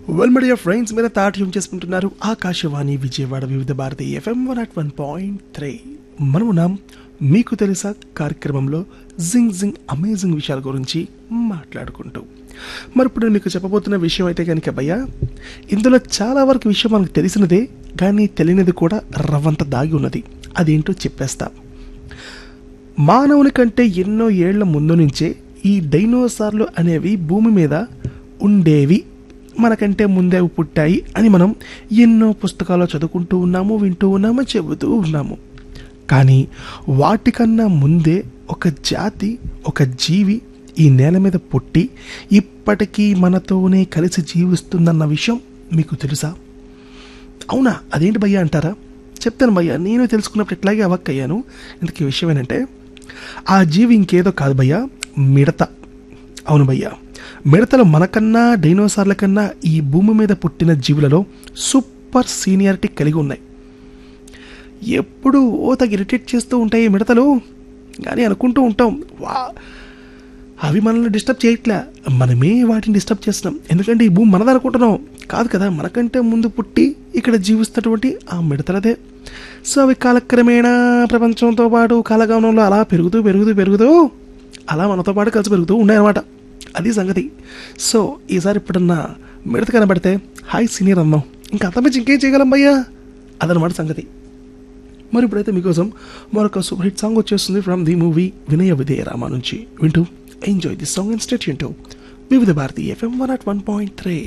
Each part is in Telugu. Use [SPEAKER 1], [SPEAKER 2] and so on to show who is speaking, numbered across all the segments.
[SPEAKER 1] వెల్ మీడియా ఫ్రెండ్స్ మీద తాట్యం చేసుకుంటున్నారు Akashvani Vijayawada Vividh Bharati FM one at one point three మనమున్నాం మీకు తెలుసా కార్యక్రమంలో జింగ్ జింగ్ అమేజింగ్ విషయాల గురించి మాట్లాడుకుంటూ మరి ఇప్పుడు నేను మీకు చెప్పబోతున్న విషయం అయితే కనుక భయ్యా ఇందులో చాలా వరకు విషయం మనకు తెలిసినదే కానీ తెలియనిది కూడా రవ్వంత దాగి ఉన్నది అదేంటో చెప్పేస్తా మానవుని కంటే ఎన్నో ఏళ్ల ముందు నుంచే ఈ డైనోసార్లు అనేవి భూమి మీద ఉండేవి మనకంటే ముందే అవి పుట్టాయి అని మనం ఎన్నో పుస్తకాలు చదువుకుంటూ ఉన్నాము వింటూ ఉన్నాము చెబుతూ ఉన్నాము కానీ వాటికన్నా ముందే ఒక జాతి ఒక జీవి ఈ నేల మీద పుట్టి ఇప్పటికీ మనతోనే కలిసి జీవిస్తుందన్న విషయం మీకు తెలుసా అవునా అదేంటి భయ్యా అంటారా చెప్తాను భయ్యా నేను తెలుసుకున్నప్పుడు ఇట్లాగే అవక్కయ్యాను ఇంతకీ విషయం ఏంటంటే ఆ జీవి ఇంకేదో కాదు భయ్యా మిడత అవును భయ్యా మిడతలు మనకన్నా డైనోసార్ల కన్నా ఈ భూమి మీద పుట్టిన జీవులలో సూపర్ సీనియారిటీ కలిగి ఉన్నాయి ఎప్పుడు ఓ తగ్గ ఇరిటేట్ చేస్తూ ఉంటాయి ఈ మిడతలు కానీ అనుకుంటూ ఉంటాం వా అవి మనల్ని డిస్టర్బ్ చేయట్లే మనమే వాటిని డిస్టర్బ్ చేస్తున్నాం ఎందుకంటే ఈ భూమి మనది అనుకుంటున్నాం కాదు కదా మనకంటే ముందు పుట్టి ఇక్కడ జీవిస్తున్నటువంటి ఆ మిడతలదే సో అవి కాలక్రమేణా ప్రపంచంతో పాటు కాలగమనంలో అలా పెరుగుతూ పెరుగుతూ పెరుగుతూ అలా మనతో పాటు కలిసి పెరుగుతూ ఉన్నాయన్నమాట అది సంగతి సో ఈసారి ఇప్పుడన్నా మిడత కనబడితే హాయ్ సీనియర్ అన్నాం ఇంకా అంతమించి ఇంకేం చేయగలం భయ్యా అదనమాట సంగతి మరి ఇప్పుడైతే మీకోసం మరొక సూపర్ హిట్ సాంగ్ వచ్చేస్తుంది from the movie Vinaya Vidheya Rama నుంచి వింటూ enjoy the song and state వింటూ Vividh Bharati FM one at one point three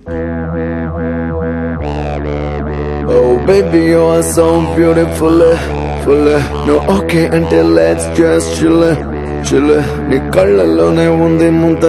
[SPEAKER 2] Oh baby, you are so beautiful, full. No okay until let's just chill, chill. నీ కళ్ళల్లోనే ఉంది ముంత